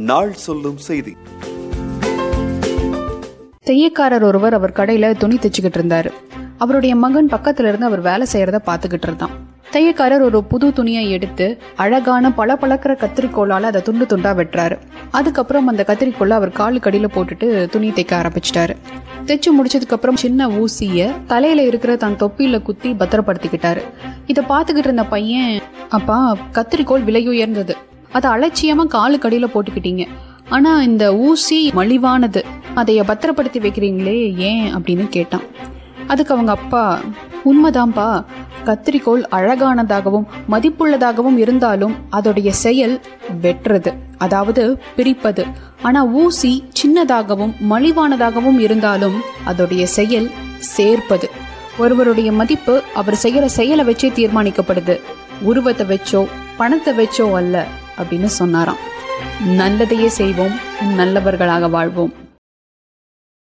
நாள் சொல்லும் செய்தி தையக்காரர் ஒருவர் அவர் கடையில துணி தைச்சுக்கிட்டு இருந்தாரு அவருடைய மகன் பக்கத்துல இருந்து அவர் வேலை செய்யறத பாத்துக்கிட்டு இருந்தான் தையக்காரர் ஒரு புது துணியை எடுத்து அழகான பல பழக்கிற கத்திரிக்கோளால அதை துண்டு துண்டா வெட்டுறாரு அதுக்கப்புறம் அந்த கத்திரிக்கோளை அவர் காலு கடியில போட்டுட்டு துணி தைக்க ஆரம்பிச்சிட்டாரு தைச்சு முடிச்சதுக்கு அப்புறம் சின்ன ஊசிய தலையில இருக்கிற தன் தொப்பியில குத்தி பத்திரப்படுத்திக்கிட்டாரு இதை பாத்துக்கிட்டு இருந்த பையன் அப்பா கத்திரிக்கோள் விலை உயர்ந்தது அதை அலட்சியமா காலு கடியில போட்டுக்கிட்டீங்க ஆனா இந்த ஊசி மலிவானது அதைய பத்திரப்படுத்தி வைக்கிறீங்களே ஏன் அப்படின்னு கேட்டான் அதுக்கு அவங்க அப்பா உண்மைதான்ப்பா கத்திரிக்கோள் அழகானதாகவும் மதிப்புள்ளதாகவும் இருந்தாலும் அதோடைய செயல் வெட்டுறது அதாவது பிரிப்பது ஆனா ஊசி சின்னதாகவும் மலிவானதாகவும் இருந்தாலும் அதோடைய செயல் சேர்ப்பது ஒருவருடைய மதிப்பு அவர் செய்யற செயலை வச்சே தீர்மானிக்கப்படுது உருவத்தை வச்சோ பணத்தை வச்சோ அல்ல அப்படின்னு சொன்னாராம் நல்லதையே செய்வோம் நல்லவர்களாக வாழ்வோம்